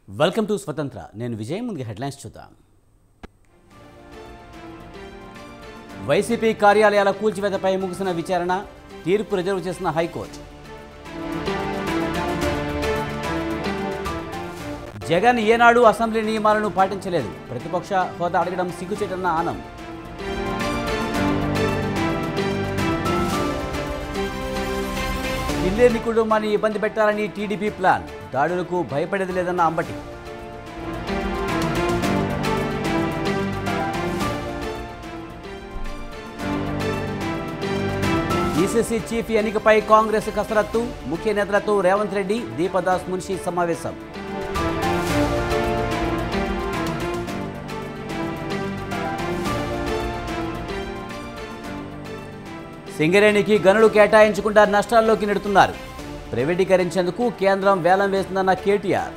Welcome to స్వతంత్ర నేను విజయ్ ముందుగా హెడ్లైన్స్ చూద్దాం వైసీపీ కార్యాలయాల కూల్చివేతపై ముగిసిన విచారణ తీర్పు రిజర్వ్ చేసిన హైకోర్టు జగన్ ఏనాడు అసెంబ్లీ నియమాలను పాటించలేదు ప్రతిపక్ష హోదా అడగడం సిగ్గుచేటన్న ఆనం పిల్లేని కుటుంబాన్ని ఇబ్బంది పెట్టాలని టీడీపీ ప్లాన్ దాడులకు భయపడేది లేదన్న అంబటి ఈసీసీ చీఫ్ ఎన్నికపై కాంగ్రెస్ కసరత్తు ముఖ్య నేతలతో రేవంత్ రెడ్డి దీపదాస్ మున్షి సమావేశం సింగరేణికి గనులు కేటాయించకుండా నష్టాల్లోకి నెడుతున్నారు ప్రైవేటీకరించేందుకు కేంద్రం వేలం వేసిందన్న కేటీఆర్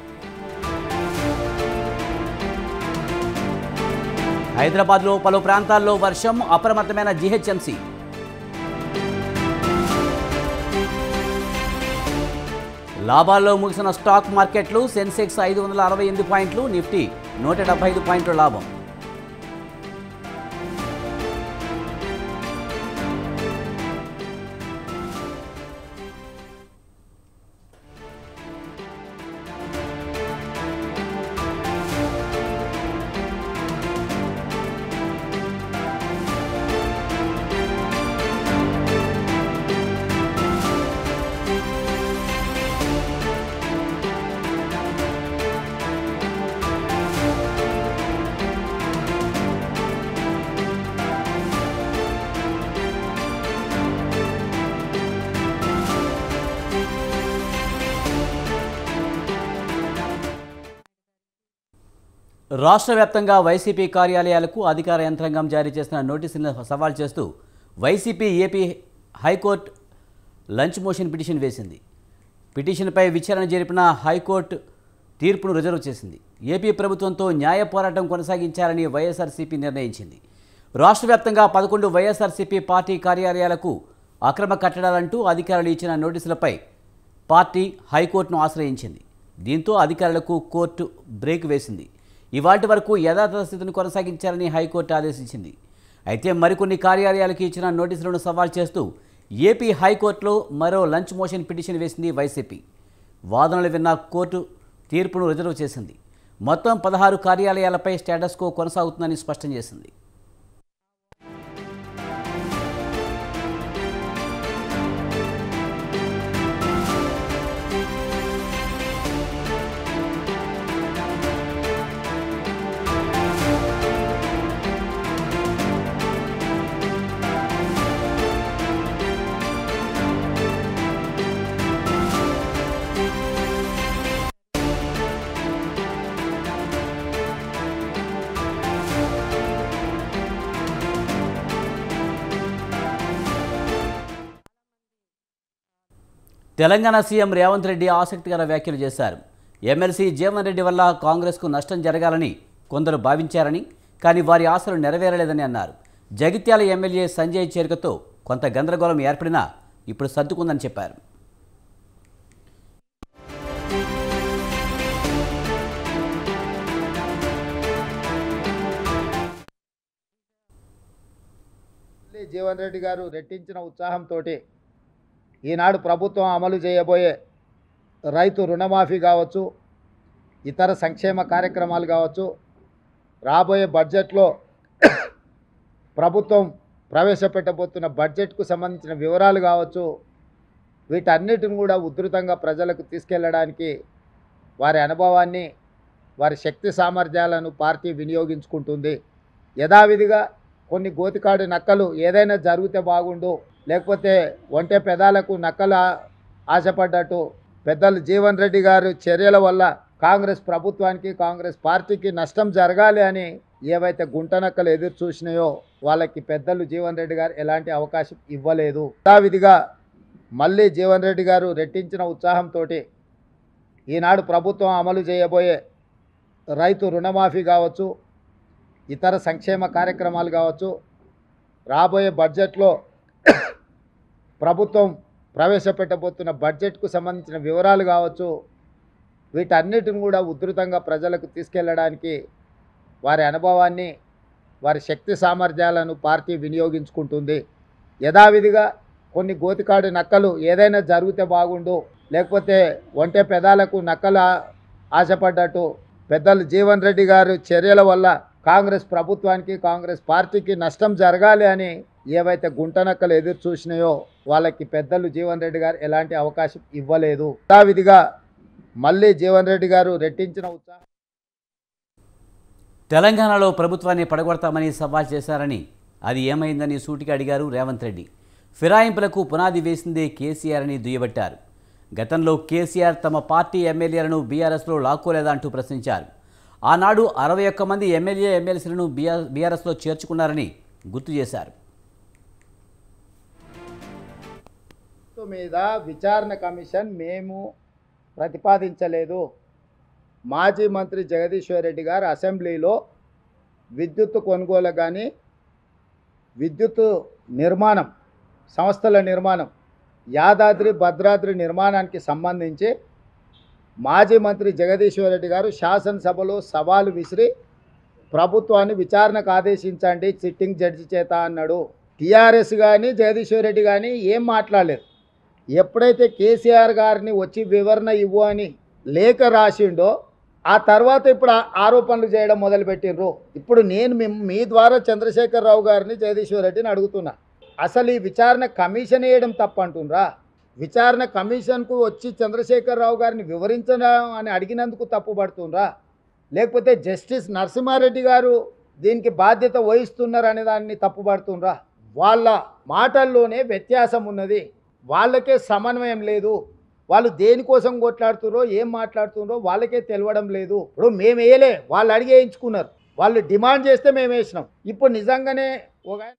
హైదరాబాద్లో పలు ప్రాంతాల్లో వర్షం అప్రమత్తమైన జీహెచ్ఎంసీ లాభాల్లో ముగిసిన స్టాక్ మార్కెట్లు సెన్సెక్స్ ఐదు వందల అరవై ఎనిమిది పాయింట్లు నిఫ్టీ నూట డెబ్బై ఐదు పాయింట్ల లాభం రాష్ట్ర వ్యాప్తంగా వైసీపీ కార్యాలయాలకు అధికార యంత్రాంగం జారీ చేసిన నోటీసులను సవాల్ చేస్తూ YCP AP high court lunch motion petition వేసింది పిటిషన్పై విచారణ జరిపిన హైకోర్టు తీర్పును రిజర్వ్ చేసింది ఏపీ ప్రభుత్వంతో న్యాయ పోరాటం కొనసాగించాలని వైఎస్ఆర్సీపీ నిర్ణయించింది రాష్ట్ర వ్యాప్తంగా పదకొండు వైఎస్ఆర్సీపీ పార్టీ కార్యాలయాలకు అక్రమ కట్టడాలంటూ అధికారులు ఇచ్చిన నోటీసులపై పార్టీ హైకోర్టును ఆశ్రయించింది దీంతో అధికారులకు కోర్టు బ్రేక్ వేసింది ఇవాటి వరకు యథాతథ స్థితిని కొనసాగించాలని హైకోర్టు ఆదేశించింది అయితే మరికొన్ని కార్యాలయాలకు ఇచ్చిన నోటీసులను సవాల్ చేస్తూ ఏపీ హైకోర్టులో మరో లంచ్ మోషన్ పిటిషన్ వేసింది వైసీపీ వాదనలు విన్న కోర్టు తీర్పును రిజర్వ్ చేసింది మొత్తం పదహారు కార్యాలయాలపై స్టేటస్ కో కొనసాగుతుందని స్పష్టం చేసింది తెలంగాణ సీఎం రేవంత్ రెడ్డి ఆసక్తికర వ్యాఖ్యలు చేశారు ఎమ్మెల్సీ జీవన్ రెడ్డి వల్ల కాంగ్రెస్కు నష్టం జరగాలని కొందరు భావించారని కానీ వారి ఆశలు నెరవేరలేదని అన్నారు జగిత్యాల ఎమ్మెల్యే సంజయ్ చేరికతో కొంత గందరగోళం ఏర్పడినా ఇప్పుడు సర్దుకుందని చెప్పారు మళ్ళీ జీవన్ రెడ్డి గారు రెట్టించిన ఉత్సాహంతో ఈనాడు ప్రభుత్వం అమలు చేయబోయే రైతు రుణమాఫీ కావచ్చు ఇతర సంక్షేమ కార్యక్రమాలు కావచ్చు రాబోయే బడ్జెట్లో ప్రభుత్వం ప్రవేశపెట్టబోతున్న బడ్జెట్కు సంబంధించిన వివరాలు కావచ్చు వీటన్నిటిని కూడా ఉధృతంగా ప్రజలకు తీసుకెళ్ళడానికి వారి అనుభవాన్ని వారి శక్తి సామర్థ్యాలను పార్టీ వినియోగించుకుంటుంది యథావిధిగా కొన్ని గోతికాడు నక్కలు ఏదైనా జరిగితే బాగుండు లేకపోతే ఒంటె పెదాలకు నక్కలు ఆ- ఆశపడ్డట్టు పెద్దలు జీవన్ రెడ్డి గారు చర్యల వల్ల కాంగ్రెస్ ప్రభుత్వానికి కాంగ్రెస్ పార్టీకి నష్టం జరగాలి అని ఏవైతే గుంట నక్కలు ఎదురు చూసినాయో వాళ్ళకి పెద్దలు జీవన్ రెడ్డి గారు ఎలాంటి అవకాశం ఇవ్వలేదు యథావిధిగా మళ్ళీ జీవన్ రెడ్డి గారు రెట్టించిన ఉత్సాహంతో ఈనాడు ప్రభుత్వం అమలు చేయబోయే రైతు రుణమాఫీ కావచ్చు ఇతర సంక్షేమ కార్యక్రమాలు కావచ్చు రాబోయే బడ్జెట్లో ప్రభుత్వం ప్రవేశపెట్టబోతున్న బడ్జెట్కు సంబంధించిన వివరాలు కావచ్చు వీటన్నిటిని కూడా ఉధృతంగా ప్రజలకు తీసుకెళ్ళడానికి వారి అనుభవాన్ని వారి శక్తి సామర్థ్యాలను పార్టీ వినియోగించుకుంటుంది యథావిధిగా కొన్ని గోతికాడు నక్కలు ఏదైనా జరిగితే బాగుండు లేకపోతే ఒంటె పెదాలకు నక్కలు ఆ- ఆశపడ్డట్టు పెద్దలు జీవన్ రెడ్డి గారు చర్యల వల్ల కాంగ్రెస్ ప్రభుత్వానికి కాంగ్రెస్ పార్టీకి నష్టం జరగాలి అని ఏవైతే గుంటనక్కలు ఎదురు చూసినాయో వాళ్ళకి పెద్దలు జీవన్ రెడ్డి గారు ఎలాంటి అవకాశం ఇవ్వలేదు యథావిధిగా మళ్ళీ జీవన్ రెడ్డి గారు రెట్టించిన ఉత్సాహం తెలంగాణలో ప్రభుత్వాన్ని పడగొడతామని సవాల్ చేశారని అది ఏమైందని సూటిగా అడిగారు రేవంత్ రెడ్డి ఫిరాయింపులకు పునాది వేసిందే కేసీఆర్ అని దుయ్యబట్టారు గతంలో కేసీఆర్ తమ పార్టీ ఎమ్మెల్యేలను బీఆర్ఎస్లో లాక్కోలేదంటూ ప్రశ్నించారు ఆనాడు అరవై ఒక్క మంది ఎమ్మెల్యే ఎమ్మెల్సీలను బీఆర్ బీఆర్ఎస్లో చేర్చుకున్నారని గుర్తు చేశారు మీద విచారణ కమిషన్ మేము ప్రతిపాదించలేదు మాజీ మంత్రి జగదీశ్వర్ రెడ్డి గారు అసెంబ్లీలో విద్యుత్ కొనుగోలు కానీ విద్యుత్ నిర్మాణం సంస్థల నిర్మాణం యాదాద్రి భద్రాద్రి నిర్మాణానికి సంబంధించి మాజీ మంత్రి జగదీశ్వర్ రెడ్డి గారు శాసనసభలో సవాలు విసిరి ప్రభుత్వాన్ని విచారణకు ఆదేశించండి సిట్టింగ్ జడ్జి చేత అన్నాడు టీఆర్ఎస్ కానీ జగదీశ్వర్ రెడ్డి కానీ ఏం మాట్లాడలేదు ఎప్పుడైతే కేసీఆర్ గారిని వచ్చి వివరణ ఇవ్వు అని లేఖ రాసిండో ఆ తర్వాత ఇప్పుడు ఆ- ఆరోపణలు చేయడం మొదలుపెట్టిండ్రు ఇప్పుడు నేను మీ- మీ ద్వారా చంద్రశేఖరరావు గారిని జగదీశ్వర్ రెడ్డిని అడుగుతున్నా అసలు ఈ విచారణ కమిషన్ వేయడం తప్పంటుండ్రా విచారణ కమిషన్కు వచ్చి చంద్రశేఖరరావు గారిని వివరించడం అని అడిగినందుకు తప్పు పడుతుండ్రా లేకపోతే జస్టిస్ నరసింహారెడ్డి గారు దీనికి బాధ్యత వహిస్తున్నారు అనే దాన్ని తప్పుపడుతుండ్రా వాళ్ళ మాటల్లోనే వ్యత్యాసం ఉన్నది వాళ్ళకే సమన్వయం లేదు వాళ్ళు దేనికోసం కొట్లాడుతున్నారో ఏం మాట్లాడుతున్నారో వాళ్ళకే తెలవడం లేదు ఇప్పుడు మేము వేయలే వాళ్ళు అడిగి వేయించుకున్నారు వాళ్ళు డిమాండ్ చేస్తే మేము వేసినాం ఇప్పుడు నిజంగానే ఒక ఆయన-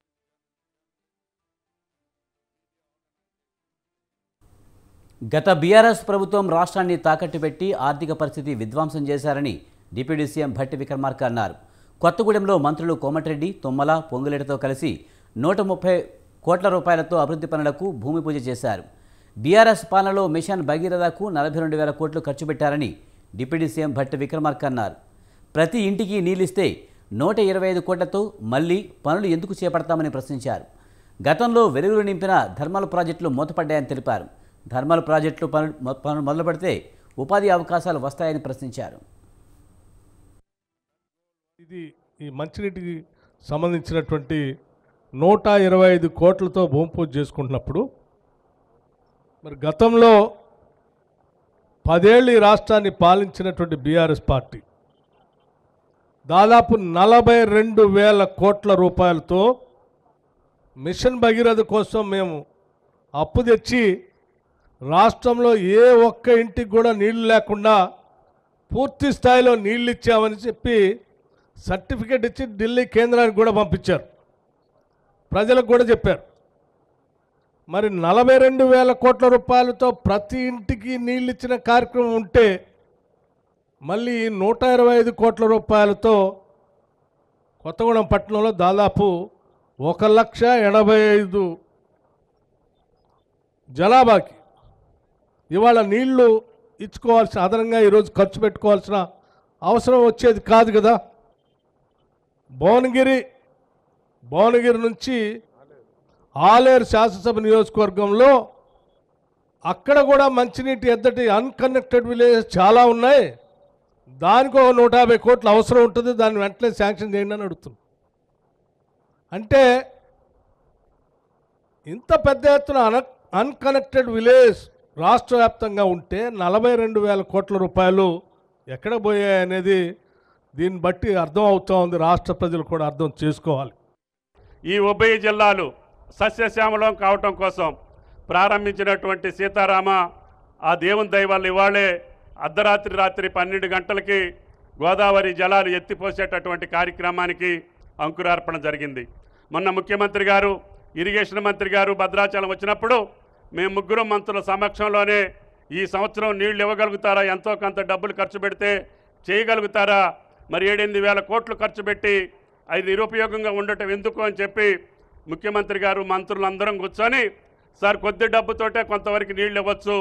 గత బీఆర్ఎస్ ప్రభుత్వం రాష్ట్రాన్ని తాకట్టు పెట్టి ఆర్థిక పరిస్థితి విధ్వంసం చేశారని డిప్యూటీ సీఎం భట్టి విక్రమార్క అన్నారు కొత్తగూడెంలో మంత్రులు కోమటిరెడ్డి తుమ్మల పొంగులేటితో కలిసి నూట ముప్పై కోట్ల రూపాయలతో అభివృద్ధి పనులకు భూమి పూజ చేశారు బీఆర్ఎస్ పాలనలో మిషన్ భగీరథకు నలభై రెండు వేల కోట్లు ఖర్చు పెట్టారని డిప్యూటీ సీఎం భట్టి విక్రమార్క అన్నారు ప్రతి ఇంటికి నీళ్ళిస్తే నూట ఇరవై ఐదు కోట్లతో మళ్ళీ పనులు ఎందుకు చేపడతామని ప్రశ్నించారు గతంలో వెలుగులు నింపిన ధర్మాల ప్రాజెక్టులు మూతపడ్డాయని తెలిపారు ధర్మాల ప్రాజెక్టులు పనులు మొ- పనులు మొదలు పెడితే ఉపాధి అవకాశాలు వస్తాయని ప్రశ్నించారు ఇది ఈ మంచినీటికి సంబంధించినటువంటి నూట ఇరవై ఐదు కోట్లతో భూమి పూజ చేసుకుంటున్నప్పుడు మరి గతంలో పదేళ్ళు ఈ రాష్ట్రాన్ని పాలించినటువంటి బీఆర్ఎస్ పార్టీ దాదాపు నలభై రెండు వేల కోట్ల రూపాయలతో మిషన్ భగీరథ కోసం మేము అప్పు తెచ్చి రాష్ట్రంలో ఏ ఒక్క ఇంటికి కూడా నీళ్లు లేకుండా పూర్తి స్థాయిలో నీళ్ళు ఇచ్చామని చెప్పి సర్టిఫికేట్ ఇచ్చి ఢిల్లీ కేంద్రానికి కూడా పంపించారు ప్రజలకు కూడా చెప్పారు మరి నలభై రెండు వేల కోట్ల రూపాయలతో ప్రతి ఇంటికి నీళ్ళు ఇచ్చిన కార్యక్రమం ఉంటే మళ్ళీ నూట ఇరవై ఐదు కోట్ల రూపాయలతో కొత్తగూడెం పట్టణంలో దాదాపు ఒక లక్ష ఎనభై ఐదు జనాభాకి ఇవాళ నీళ్లు ఇచ్చుకోవాల్సిన అదనంగా ఈరోజు ఖర్చు పెట్టుకోవాల్సిన అవసరం వచ్చేది కాదు కదా భువనగిరి భువనగిరి నుంచి ఆలేరు శాసనసభ నియోజకవర్గంలో అక్కడ కూడా మంచినీటి ఎద్దటి అన్కనెక్టెడ్ విలేజెస్ చాలా ఉన్నాయి దానికి ఒక నూట యాభై కోట్లు అవసరం ఉంటుంది దాన్ని వెంటనే శాంక్షన్ చేయండి అని అడుగుతున్నాం అంటే ఇంత పెద్ద ఎత్తున అన అన్కనెక్టెడ్ విలేజ్ రాష్ట్ర వ్యాప్తంగా ఉంటే నలభై రెండు వేల కోట్ల రూపాయలు ఎక్కడ పోయాయి అనేది దీన్ని బట్టి అర్థం అవుతా ఉంది రాష్ట్ర ప్రజలు కూడా అర్థం చేసుకోవాలి ఈ ఉభయ జిల్లాలు సస్యశ్యామలం కావటం కోసం ప్రారంభించినటువంటి సీతారామ ఆ దేవుని దయ వల్ల ఇవాళే అర్ధరాత్రి రాత్రి పన్నెండు గంటలకి గోదావరి జలాలు ఎత్తిపోసేటటువంటి కార్యక్రమానికి అంకురార్పణ జరిగింది మొన్న ముఖ్యమంత్రి గారు ఇరిగేషన్ మంత్రి గారు భద్రాచలం వచ్చినప్పుడు మేము ముగ్గురు మంత్రుల సమక్షంలోనే ఈ సంవత్సరం నీళ్లు ఇవ్వగలుగుతారా ఎంతో కొంత డబ్బులు ఖర్చు పెడితే చేయగలుగుతారా మరి ఏడెనిమిది వేల కోట్లు ఖర్చు పెట్టి అది నిరుపయోగంగా ఉండటం ఎందుకు అని చెప్పి ముఖ్యమంత్రి గారు మంత్రులందరం కూర్చొని సార్ కొద్ది డబ్బుతోటే కొంతవరకు నీళ్ళు ఇవ్వచ్చు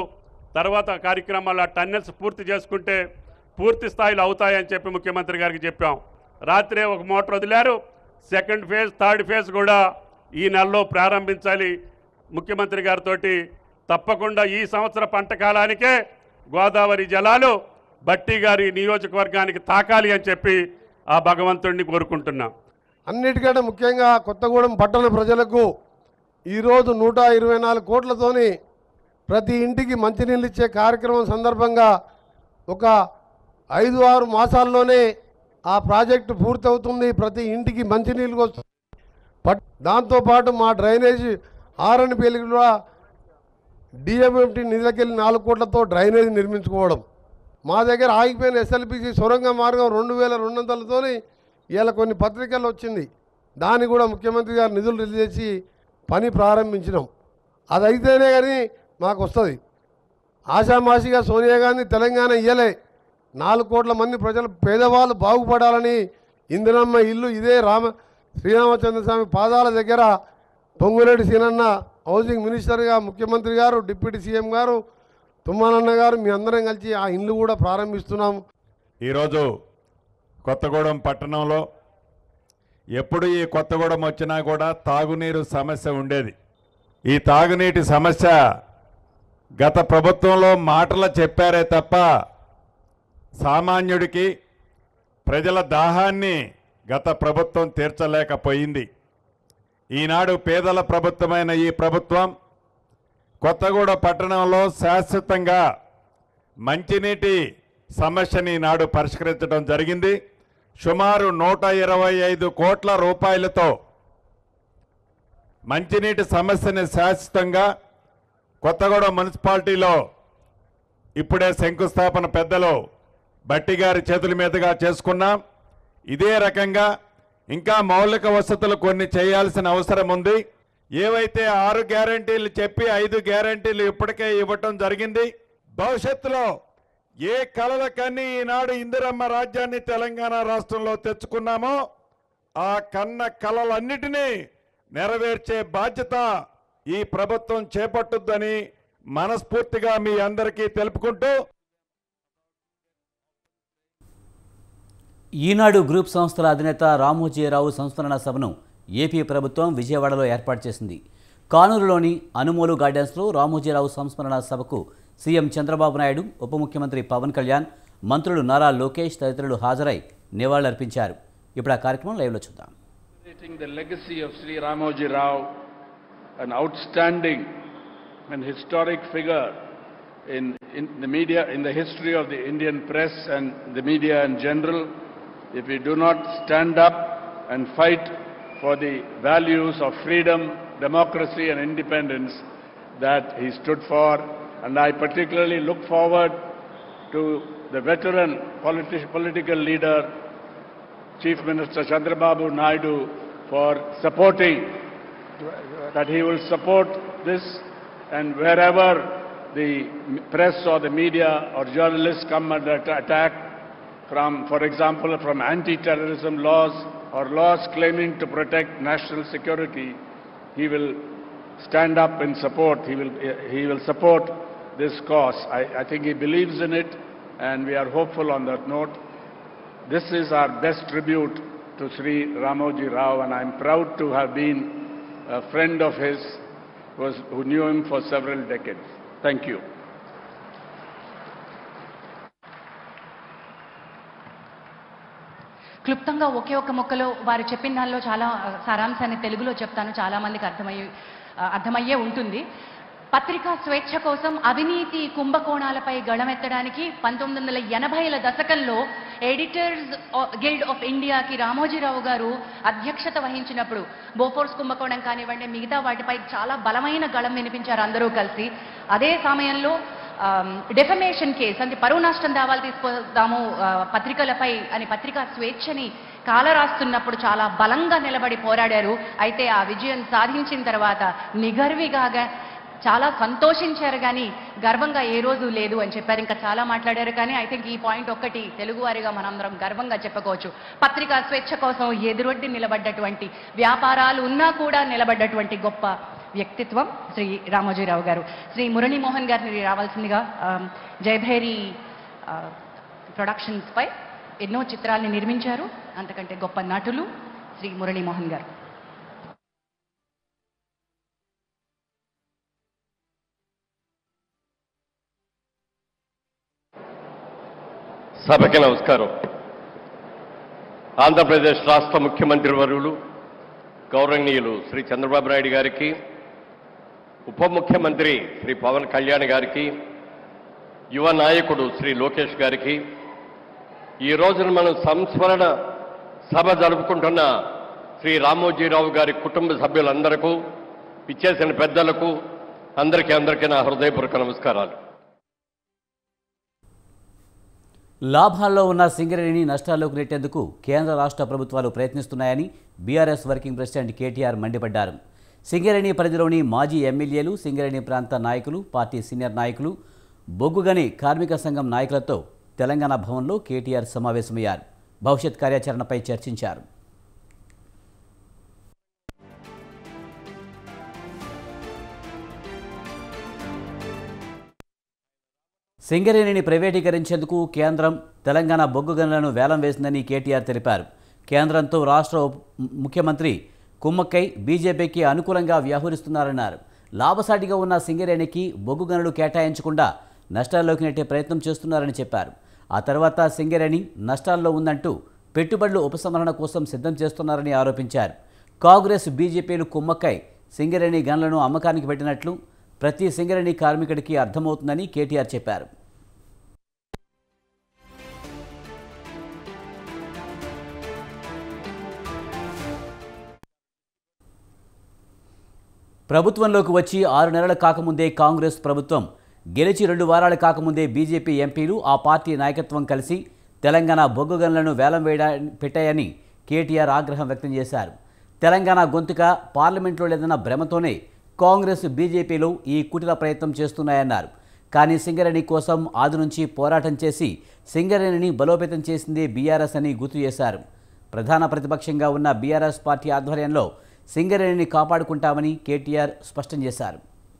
తర్వాత కార్యక్రమాలు ఆ టన్నెల్స్ పూర్తి చేసుకుంటే పూర్తి స్థాయిలో అవుతాయని చెప్పి ముఖ్యమంత్రి గారికి చెప్పాం రాత్రే ఒక మోటార్ వదిలారు సెకండ్ ఫేజ్ థర్డ్ ఫేజ్ కూడా ఈ నెలలో ప్రారంభించాలి ముఖ్యమంత్రి గారితో తప్పకుండా ఈ సంవత్సర పంట కాలానికే గోదావరి జలాలు బట్టి గారి నియోజకవర్గానికి తాకాలి అని చెప్పి ఆ భగవంతుడిని కోరుకుంటున్నాం అన్నిటికంటే ముఖ్యంగా కొత్తగూడెం పట్టణ ప్రజలకు ఈరోజు నూట ఇరవై నాలుగు కోట్లతోని ప్రతి ఇంటికి మంచినీళ్ళు ఇచ్చే కార్యక్రమం సందర్భంగా ఒక ఐదు ఆరు మాసాల్లోనే ఆ ప్రాజెక్టు పూర్తవుతుంది ప్రతి ఇంటికి మంచినీళ్ళు వస్తుంది పట్ దాంతోపాటు మా డ్రైనేజీ ఆరని పేలికి కూడా డిఎంఎంటీ నిధులకెళ్ళి నాలుగు కోట్లతో డ్రైనేజ్ నిర్మించుకోవడం మా దగ్గర ఆగిపోయిన ఎస్ఎల్పిసి సొరంగ మార్గం రెండు వేల రెండు వందలతోని ఇలా కొన్ని పత్రికల్లో వచ్చింది దాన్ని కూడా ముఖ్యమంత్రి గారు నిధులు రిలీజ్ చేసి పని ప్రారంభించినాం అది అయితేనే కానీ మాకు వస్తుంది ఆషామాషిగా సోనియా గాంధీ తెలంగాణ ఇయ్యలే నాలుగు కోట్ల మంది ప్రజలు పేదవాళ్ళు బాగుపడాలని ఇందిరమ్మ ఇల్లు ఇదే రామ శ్రీరామచంద్రస్వామి పాదాల దగ్గర పొంగులేటి సీనన్న హౌసింగ్ మినిస్టర్గా ముఖ్యమంత్రి గారు డిప్యూటీ సీఎం గారు తుమ్మానన్న గారు మీ అందరం కలిసి ఆ ఇల్లు కూడా ప్రారంభిస్తున్నాం ఈరోజు కొత్తగూడెం పట్టణంలో ఎప్పుడు ఈ కొత్తగూడెం వచ్చినా కూడా తాగునీరు సమస్య ఉండేది ఈ తాగునీటి సమస్య గత ప్రభుత్వంలో మాటలు చెప్పారే తప్ప సామాన్యుడికి ప్రజల దాహాన్ని గత ప్రభుత్వం తీర్చలేకపోయింది ఈనాడు పేదల ప్రభుత్వమైన ఈ ప్రభుత్వం కొత్తగూడ పట్టణంలో శాశ్వతంగా మంచినీటి సమస్యని ఈనాడు పరిష్కరించడం జరిగింది సుమారు నూట ఇరవై ఐదు కోట్ల రూపాయలతో మంచినీటి సమస్యని శాశ్వతంగా కొత్తగూడెం మున్సిపాలిటీలో ఇప్పుడే శంకుస్థాపన పెద్దలు బట్టి గారి చేతుల మీదుగా చేసుకున్నాం ఇదే రకంగా ఇంకా మౌలిక వసతులు కొన్ని చేయాల్సిన అవసరం ఉంది ఏవైతే ఆరు గ్యారంటీలు చెప్పి ఐదు గ్యారంటీలు ఇప్పటికే ఇవ్వటం జరిగింది భవిష్యత్తులో ఏ కలల కన్నీ ఈనాడు ఇందిరమ్మ రాజ్యాన్ని తెలంగాణ రాష్ట్రంలో తెచ్చుకున్నామో ఆ కన్న కలలన్నిటినీ నెరవేర్చే బాధ్యత ఈ ప్రభుత్వం చేపట్టుద్దని మనస్ఫూర్తిగా మీ అందరికీ తెలుపుకుంటూ ఈనాడు గ్రూప్ సంస్థల అధినేత రామోజీరావు సంస్మరణ సభను ఏపీ ప్రభుత్వం విజయవాడలో ఏర్పాటు చేసింది కానూరులోని అనుమోలు గార్డెన్స్లో రామోజీరావు సంస్మరణ సభకు సీఎం చంద్రబాబు నాయుడు ఉప ముఖ్యమంత్రి పవన్ కళ్యాణ్ మంత్రులు నారా లోకేష్ తదితరులు హాజరై నివాళులర్పించారు ఇప్పుడు ఆ కార్యక్రమం లైవ్లో చూద్దాం Celebrating the legacy of Sri Ramoji Rao, an outstanding and historic figure in, in the media, in the history of the Indian press and the media in general. If we do not stand up and fight for the values of freedom, democracy and independence that he stood for, and I particularly look forward to the veteran politi- political leader Chief Minister Chandrababu Naidu for supporting, that he will support this and wherever the press or the media or journalists come under atta- attack from, for example, from anti-terrorism laws or laws claiming to protect national security, he will stand up in support. He will, he will support this cause. I, I think he believes in it and we are hopeful on that note. This is our best tribute to Sri Ramoji Rao, and I'm proud to have been a friend of his who, was, who knew him for several decades. Thank you. క్లుప్తంగా ఒకే ఒక మొక్కలో వారు చెప్పిన దానిలో చాలా ఆ, సారాంశాన్ని తెలుగులో చెప్తాను చాలా మందికి అర్థమయ్యే ఆ, అర్థమయ్యే ఉంటుంది పత్రికా స్వేచ్ఛ కోసం అవినీతి కుంభకోణాలపై గళమెత్తడానికి పంతొమ్మిది వందల ఎనభైల దశకంలో ఎడిటర్స్ గిల్డ్ ఆఫ్ ఇండియాకి రామోజీరావు గారు అధ్యక్షత వహించినప్పుడు బోఫోర్స్ కుంభకోణం కానివ్వండి మిగతా వాటిపై చాలా బలమైన గళం వినిపించారు అందరూ కలిసి అదే సమయంలో డెఫమేషన్ కేస్ అంటే పరువు నష్టం దావాలు తీసుకొద్దాము ఆ, పత్రికలపై అని పత్రికా స్వేచ్ఛని కాలరాస్తున్నప్పుడు చాలా బలంగా నిలబడి పోరాడారు అయితే ఆ విజయం సాధించిన తర్వాత నిగర్విగా చాలా సంతోషించారు కానీ గర్వంగా ఏ రోజు లేదు అని చెప్పారు ఇంకా చాలా మాట్లాడారు కానీ ఐ థింక్ ఈ పాయింట్ ఒక్కటి తెలుగువారిగా మనందరం గర్వంగా చెప్పుకోవచ్చు పత్రికా స్వేచ్ఛ కోసం ఎదురొడ్డి నిలబడ్డటువంటి వ్యాపారాలు ఉన్నా కూడా నిలబడ్డటువంటి గొప్ప వ్యక్తిత్వం శ్రీ రామోజీరావు గారు శ్రీ మురళీమోహన్ గారిని రావాల్సిందిగా ఆ, జయభైరి ఆ, ప్రొడక్షన్స్పై ఎన్నో చిత్రాల్ని నిర్మించారు అంతకంటే గొప్ప నటులు శ్రీ మురళీమోహన్ గారు సభకి నమస్కారం ఆంధ్రప్రదేశ్ రాష్ట్ర ముఖ్యమంత్రి వర్యులు గౌరవనీయులు శ్రీ చంద్రబాబు నాయుడు గారికి ఉప ముఖ్యమంత్రి శ్రీ పవన్ కళ్యాణ్ గారికి యువ నాయకుడు శ్రీ లోకేష్ గారికి ఈ రోజున మనం సంస్మరణ సభ జరుపుకుంటున్న శ్రీ రామోజీరావు గారి కుటుంబ సభ్యులందరకు ఇచ్చేసిన పెద్దలకు అందరికీ అందరికీ నా హృదయపూర్వక నమస్కారాలు లాభాల్లో ఉన్న సింగరేణిని నష్టాల్లోకి నెట్టేందుకు కేంద్ర రాష్ట్ర ప్రభుత్వాలు ప్రయత్నిస్తున్నాయని బీఆర్ఎస్ వర్కింగ్ ప్రెసిడెంట్ కేటీఆర్ మండిపడ్డారు సింగరేణి పరిధిలోని మాజీ ఎమ్మెల్యేలు సింగరేణి ప్రాంత నాయకులు పార్టీ సీనియర్ నాయకులు బొగ్గుగని కార్మిక సంఘం నాయకులతో తెలంగాణ భవన్లో కేటీఆర్ సమావేశమయ్యారు భవిష్యత్ కార్యాచరణపై చర్చించారు సింగరేణిని ప్రైవేటీకరించేందుకు కేంద్రం తెలంగాణ బొగ్గు గనులను వేలం వేసిందని కేటీఆర్ తెలిపారు కేంద్రంతో రాష్ట్ర ఉప- ముఖ్యమంత్రి కుమ్మక్కై బీజేపీకి అనుకూలంగా వ్యవహరిస్తున్నారన్నారు లాభసాటిగా ఉన్న సింగరేణికి బొగ్గు గనులు కేటాయించకుండా నష్టాల్లోకి నెట్టే ప్రయత్నం చేస్తున్నారని చెప్పారు ఆ తర్వాత సింగరేణి నష్టాల్లో ఉందంటూ పెట్టుబడులు ఉపసంహరణ కోసం సిద్ధం చేస్తున్నారని ఆరోపించారు కాంగ్రెస్ బీజేపీలు కుమ్మక్కై సింగరేణి గన్లను అమ్మకానికి పెట్టినట్లు ప్రతి సింగరేణి కార్మికుడికి అర్థమవుతుందని కేటీఆర్ చెప్పారు ప్రభుత్వంలోకి వచ్చి ఆరు నెలలు కాకముందే కాంగ్రెస్ ప్రభుత్వం గెలిచి రెండు వారాలు కాకముందే బీజేపీ ఎంపీలు ఆ పార్టీ నాయకత్వం కలిసి తెలంగాణ బొగ్గు గనులను వేలం వేయడా పెట్టాయని కేటీఆర్ ఆగ్రహం వ్యక్తం చేశారు తెలంగాణ గొంతుక పార్లమెంట్లో లేదన్న భ్రమతోనే కాంగ్రెస్ బీజేపీలు ఈ కుటిల ప్రయత్నం చేస్తున్నాయన్నారు కానీ సింగరేణి కోసం ఆది నుంచి పోరాటం చేసి సింగరేణిని బలోపేతం చేసిందే బీఆర్ఎస్ అని గుర్తు చేశారు ప్రధాన ప్రతిపక్షంగా ఉన్న బీఆర్ఎస్ పార్టీ ఆధ్వర్యంలో సింగరేణిని కాపాడుకుంటామని కేటీఆర్ స్పష్టం చేశారు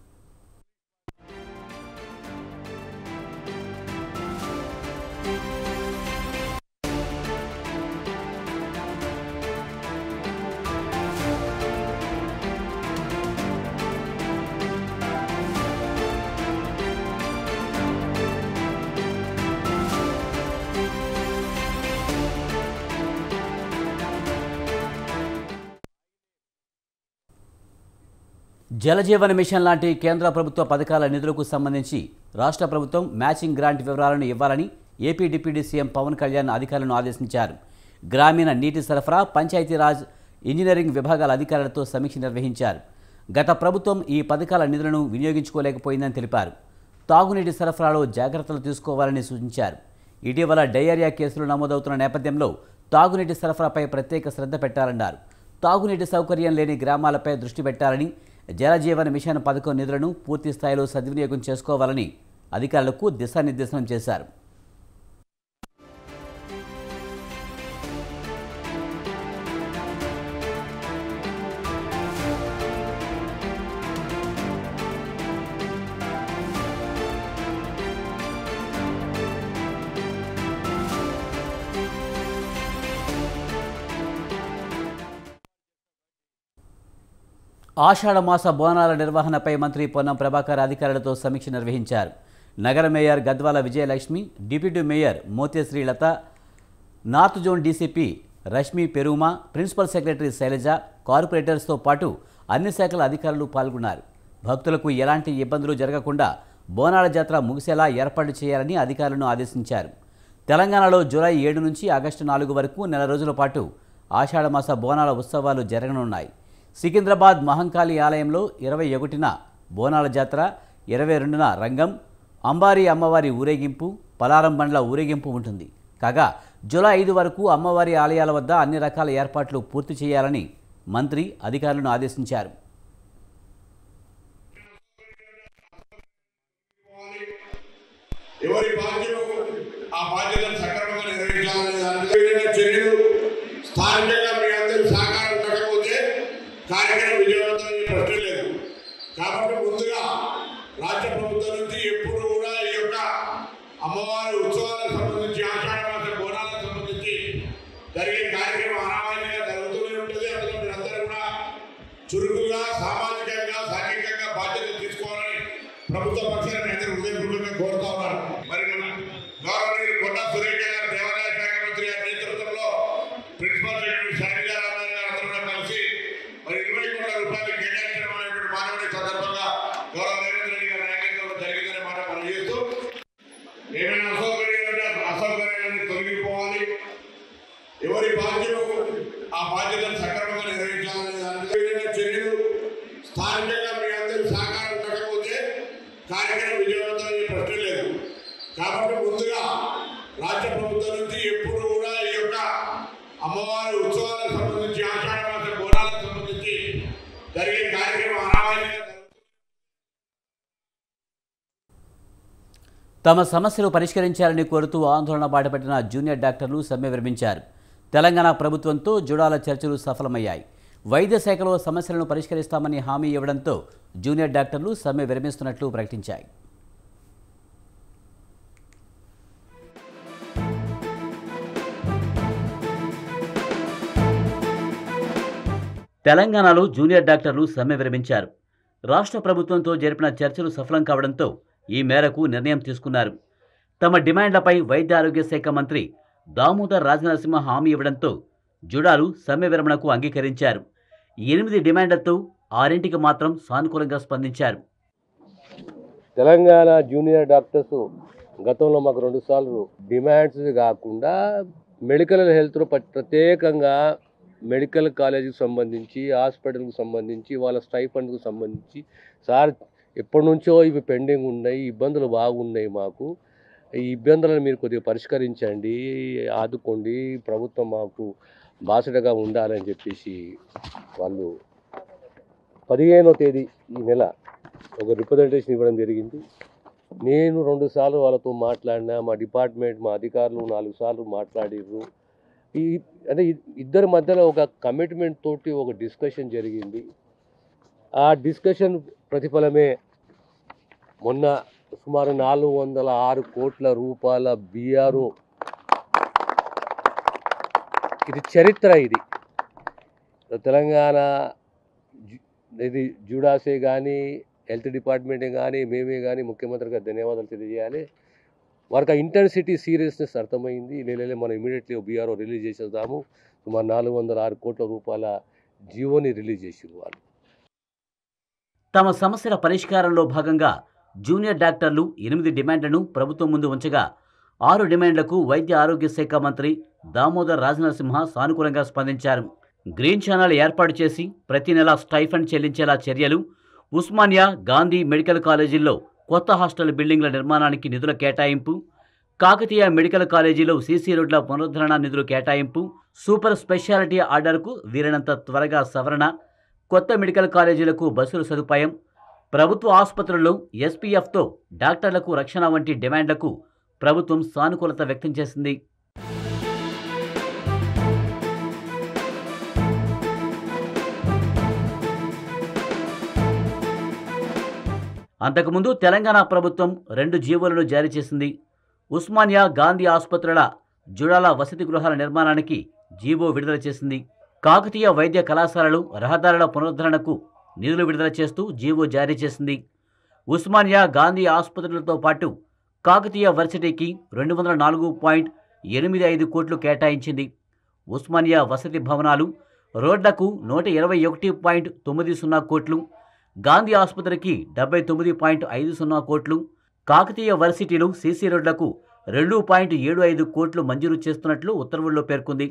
జలజీవన్ మిషన్ లాంటి కేంద్ర ప్రభుత్వ పథకాల నిధులకు సంబంధించి రాష్ట్ర ప్రభుత్వం మ్యాచింగ్ గ్రాంట్ వివరాలను ఇవ్వాలని AP deputy CM Pawan Kalyan అధికారులను ఆదేశించారు గ్రామీణ నీటి సరఫరా పంచాయతీరాజ్ ఇంజనీరింగ్ విభాగాల అధికారులతో సమీక్ష నిర్వహించారు గత ప్రభుత్వం ఈ పథకాల నిధులను వినియోగించుకోలేకపోయిందని తెలిపారు తాగునీటి సరఫరాలో జాగ్రత్తలు తీసుకోవాలని సూచించారు ఇటీవల డయేరియా కేసులు నమోదవుతున్న నేపథ్యంలో తాగునీటి సరఫరాపై ప్రత్యేక శ్రద్ధ పెట్టాలన్నారు తాగునీటి సౌకర్యం లేని గ్రామాలపై దృష్టి పెట్టాలని జలజీవన్ మిషన్ పథకం నిధులను పూర్తి స్థాయిలో సద్వినియోగం చేసుకోవాలని అధికారులకు దిశానిర్దేశనం చేశారు ఆషాఢమాస బోనాల నిర్వహణపై మంత్రి పొన్నం ప్రభాకర్ అధికారులతో సమీక్ష నిర్వహించారు నగర mayor Gadwal Vijayalakshmi deputy mayor Motheshri Latha north zone DCP Rashmi Perumal principal secretary Shailaja కార్పొరేటర్స్తో పాటు అన్ని శాఖల అధికారులు పాల్గొన్నారు భక్తులకు ఎలాంటి ఇబ్బందులు జరగకుండా బోనాల జాతర ముగిసేలా ఏర్పాటు చేయాలని అధికారులను ఆదేశించారు తెలంగాణలో జూలై ఏడు నుంచి ఆగస్టు నాలుగు వరకు నెల రోజుల పాటు ఆషాఢమాస బోనాల ఉత్సవాలు జరగనున్నాయి సికింద్రాబాద్ మహంకాళి ఆలయంలో ఇరవై ఒకటిన బోనాల జాతర ఇరవై రెండున రంగం అంబారి అమ్మవారి ఊరేగింపు పలారం బండ్ల ఊరేగింపు ఉంటుంది కాగా జూలై ఐదు వరకు అమ్మవారి ఆలయాల వద్ద అన్ని రకాల ఏర్పాట్లు పూర్తి చేయాలని మంత్రి అధికారులను ఆదేశించారు ఎవరి బాధ్యత ఆ బాధ్యతను సక్రమంగా నిర్వహించాలనే దానిలో విధంగా చర్యలు స్థానికంగా మీ అందరూ సహకారం ఉండకపోతే కార్యక్రమం విజయవంతం అయ్యే ప్రశ్న లేదు బాధ్యులు ఆ బాధ్యతను సక్రమంగా నెరవేర్చాలనే దాని మీద ఏదైనా చర్యలు స్థానికంగా మీ అందరి సహకారం ఉండకపోతే కార్యక్రమం విజయవంతం అయ్యే ప్రశ్న లేదు కాబట్టి ముందుగా రాష్ట్ర ప్రభుత్వం నుంచి ఎప్పుడు కూడా ఈ యొక్క అమ్మవారి ఉత్సవాలకు సంబంధించి ఆషాఢ మాస బోనాలకు సంబంధించి జరిగే కార్యక్రమం అనావాయితీగా తమ సమస్యలు పరిష్కరించాలని కోరుతూ ఆందోళన బాటపట్టిన జూనియర్ డాక్టర్లు సమ్మె విరమించారు తెలంగాణ ప్రభుత్వంతో జుడాల చర్చలు సఫలమయ్యాయి వైద్య శాఖలో సమస్యలను పరిష్కరిస్తామని హామీ ఇవ్వడంతో జూనియర్ డాక్టర్లు సమ్మె విరమిస్తున్నట్లు ప్రకటించాయి తెలంగాణలో జూనియర్ డాక్టర్లు సమ్మె విరమించారు రాష్ట్ర ప్రభుత్వంతో జరిపిన చర్చలు సఫలం కావడంతో ఈ మేరకు నిర్ణయం తీసుకున్నారు తమ డిమాండ్లపై వైద్య ఆరోగ్య శాఖ మంత్రి దామోదర్ రాజనరసింహ హామీ ఇవ్వడంతో జుడాలు సమ్మె విరమణకు అంగీకరించారు ఎనిమిది డిమాండ్లతో ఆరింటికి మాత్రం సానుకూలంగా స్పందించారు తెలంగాణ జూనియర్ డాక్టర్స్ గతంలో మాకు రెండుసార్లు డిమాండ్స్ కాకుండా మెడికల్ హెల్త్లో ప్రత్యేకంగా మెడికల్ కాలేజీకి సంబంధించి హాస్పిటల్కి సంబంధించి వాళ్ళ స్టైఫండ్కి సంబంధించి సార్ ఎప్పటి నుంచో ఇవి పెండింగ్ ఉన్నాయి ఇబ్బందులు బాగున్నాయి మాకు ఈ ఇబ్బందులను మీరు కొద్దిగా పరిష్కరించండి ఆదుకోండి ప్రభుత్వం మాకు బాసటగా ఉండాలని చెప్పేసి వాళ్ళు పదిహేనో తేదీ ఈ నెల ఒక రిప్రజెంటేషన్ ఇవ్వడం జరిగింది నేను రెండు సార్లు వాళ్ళతో మాట్లాడినా మా డిపార్ట్మెంట్ మా అధికారులు నాలుగు సార్లు మాట్లాడిర్రు ఈ అదే ఇ- ఇద్దరి మధ్యలో ఒక కమిట్మెంట్ తోటి ఒక డిస్కషన్ జరిగింది ఆ డిస్కషన్ ప్రతిఫలమే మొన్న సుమారు నాలుగు వందల ఆరు కోట్ల రూపాయల బీఆర్ఓ ఇది చరిత్ర ఇది తెలంగాణ జు- ఇది జూడాసే కానీ హెల్త్ డిపార్ట్మెంటే కానీ మేమే కానీ ముఖ్యమంత్రి గారు ధన్యవాదాలు తెలియజేయాలి వారికి ఆ ఇంటెన్సిటీ సీరియస్నెస్ అర్థమైంది లేలే మనం ఇమీడియట్లీ బీఆర్ఓ రిలీజ్ చేసేద్దాము సుమారు నాలుగు వందల ఆరు కోట్ల రూపాయల జీవోని రిలీజ్ చేసారు వాళ్ళు తమ సమస్యల పరిష్కారంలో భాగంగా జూనియర్ డాక్టర్లు ఎనిమిది డిమాండ్లను ప్రభుత్వం ముందు ఉంచగా ఆరు డిమాండ్లకు వైద్య ఆరోగ్య శాఖ మంత్రి దామోదర్ రాజనరసింహ సానుకూలంగా స్పందించారు గ్రీన్ ఛానల్ ఏర్పాటు చేసి ప్రతి నెల స్టైఫండ్ చెల్లించేలా చర్యలు ఉస్మానియా గాంధీ మెడికల్ కాలేజీల్లో కొత్త హాస్టల్ బిల్డింగ్ల నిర్మాణానికి నిధుల కేటాయింపు కాకతీయ మెడికల్ కాలేజీలో సీసీ రోడ్ల పునరుద్ధరణ నిధులు కేటాయింపు సూపర్ స్పెషాలిటీ ఆర్డర్కు వీలైనంత త్వరగా సవరణ కొత్త మెడికల్ కాలేజీలకు బస్సుల సదుపాయం ప్రభుత్వ ఆసుపత్రుల్లో ఎస్పీఎఫ్తో డాక్టర్లకు రక్షణ వంటి డిమాండ్లకు ప్రభుత్వం సానుకూలత వ్యక్తం చేసింది అంతకుముందు తెలంగాణ ప్రభుత్వం రెండు జీవోలను జారీ చేసింది ఉస్మానియా గాంధీ ఆసుపత్రుల జుడాల వసతి గృహాల నిర్మాణానికి జీవో విడుదల చేసింది కాకతీయ వైద్య కళాశాలలు రహదారుల పునరుద్ధరణకు నిధులు విడుదల చేస్తూ జీవో జారీ చేసింది ఉస్మానియా గాంధీ ఆసుపత్రులతో పాటు కాకతీయ వర్సిటీకి రెండు వందల నాలుగు పాయింట్ ఎనిమిది ఐదు కోట్లు కేటాయించింది ఉస్మానియా వసతి భవనాలు రోడ్లకు నూట ఇరవై ఒకటి పాయింట్ తొమ్మిది సున్నా కోట్లు గాంధీ ఆసుపత్రికి డెబ్బై తొమ్మిది పాయింట్ ఐదు సున్నా కోట్లు కాకతీయ వర్సిటీలు సీసీ రోడ్లకు రెండు పాయింట్ ఏడు ఐదు కోట్లు మంజూరు చేస్తున్నట్లు ఉత్తర్వుల్లో పేర్కొంది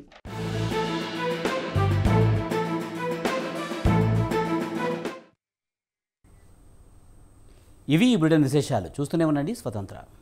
ఇవి ఈ బ్రిటన్ విశేషాలు చూస్తూనే ఉండండి స్వతంత్ర